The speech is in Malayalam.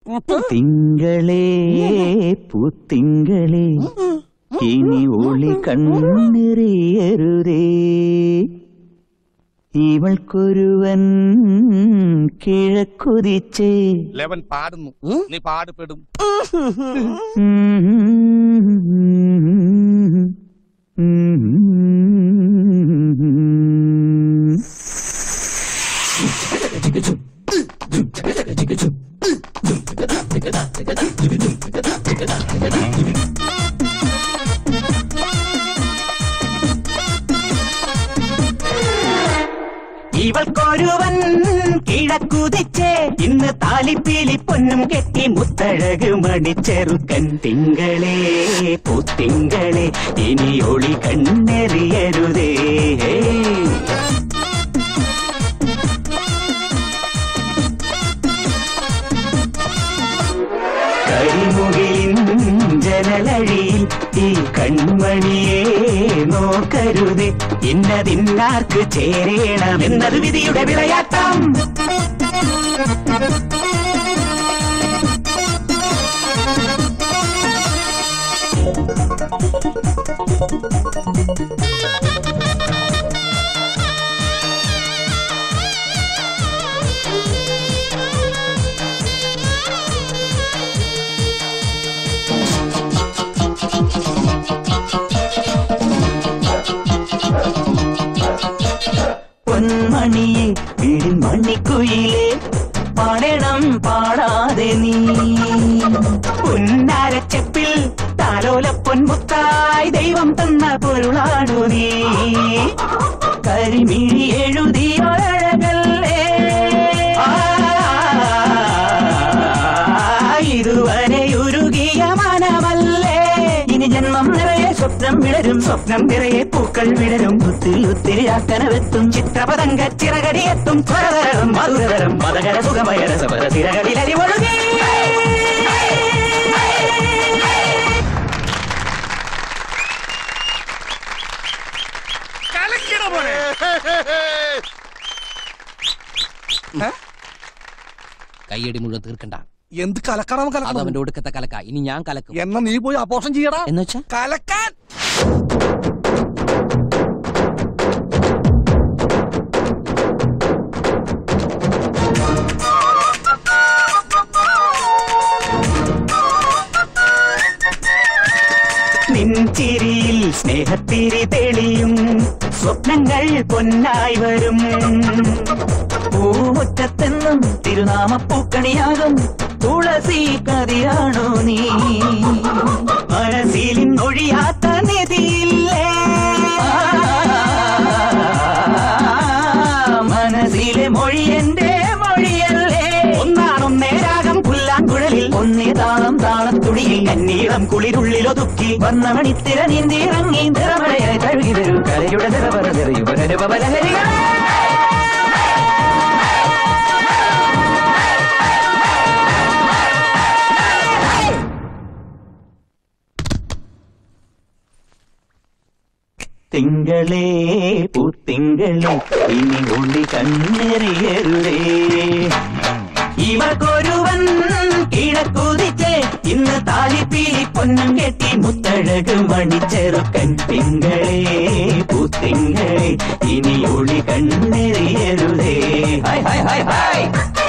തിങ്കളേ പൂത്തിങ്കളേ ഇനി ഒളി കണ്ണെറിയരുതേ ഇവൾക്കൊരുവൻ കിഴക്കുതിച്ചേ ലെവൻ പാടുന്നു നീ പാടുപെടും ഇവൾക്കൊരുവൻ കിഴക്കുതിച്ചേ ഇന്ന് താലിപ്പീലി പൊന്നും കെട്ടി മുത്തഴക് മണിച്ചെറുക്കൻ തിങ്കളേ പൂത്തിങ്കളേ ഇനി ഒളി കണ്ണെറിയരുതേ കരിമുകിലിൻ ജനലഴിയിൽ ഈ കൺമണിയെ നോക്കരുത് ഇന്നതിന്നാർക്ക് ചേരേണം എന്നത് വിധിയുടെ വിളയാട്ടം പൊന്മണിയെ മണിക്കുയിലെ പാടണം പാടാതെ നീ പുന്നാരച്ചപ്പിൽ താലോല പൊന്മുത്തായി ദൈവം തന്ന പൊരുളാണു നീ കരിമിഴി എഴുതിയൊരഴകല്ലേ ആ, ഇതുവരെ ഉരുകിയ മനമല്ലേ ഇനി ജന്മം നിറയെ സ്വപ്നം വിടരും സ്വപ്നം നിറയെ പൂക്കൾ വിടരും ഒത്തിരി ഒത്തിരി ആക്കനവെത്തും ചിത്രപതങ്ക ചിറകടിയെത്തും സ്വരതരം മധുരതരം മതകര സുഖമയ രസപര തിരകളിൽ അരിവൊഴുകി കളിക്കണ പോലെ കയ്യടി മുഴുവൻ തീർക്കണ്ട എന്ത് കലക്കണം അത് കലക്കണം അവന്റെ ഒടുക്കത്തെ കലക്ക ഇനി ഞാൻ കലക്കും എന്നാ നീ പോയി അപോഷം ചെയ്യടാ എന്ന് വെച്ചാ കലക്കാൻ നിൻചിരിയിൽ സ്നേഹത്തിരി തെളിയും സ്വപ്നങ്ങൾ പൊന്നായി വരും പൂമുറ്റത്തെന്നും തിരുനാമ പൂക്കണിയാകും തുളസി കതിയാണോ നീ മനസ്സിൽ ഒഴിയാത്ത നിധിയില്ലേ മനസ്സിലെ മൊഴി എന്റെ മൊഴിയല്ലേ ഒന്നാണും നേരാകം പുല്ലാങ്കുഴലിൽ ഒന്നേ താളം താളത്തുടിയിൽ കന്നീളം കുളിരുള്ളിലൊതുക്കി വന്ന മണിത്തിര നീന്തിയിറങ്ങി നിറമഴയായി കഴുകി വരൂ കരയുടെ നിറവറ നിറയുവരനുപവലഹരികളെ തിങ്കളേ പൂത്തിങ്കളേ ഇനി ഉള്ളി കണ്ണെറിയരുതേ ഇവക്കൊരുവൻ കിഴക്കുതിച്ച് ഇന്ന് താലിപ്പീലി പൊന്നും കെട്ടി മുത്തഴക് മണിച്ചെറുക്കൻ തിങ്കളേ പൂത്തിങ്കളേ ഇനി ഒളി കണ്ണെറിയരുതേ ഹായ് ഹായ് ഹായ് ഹായ്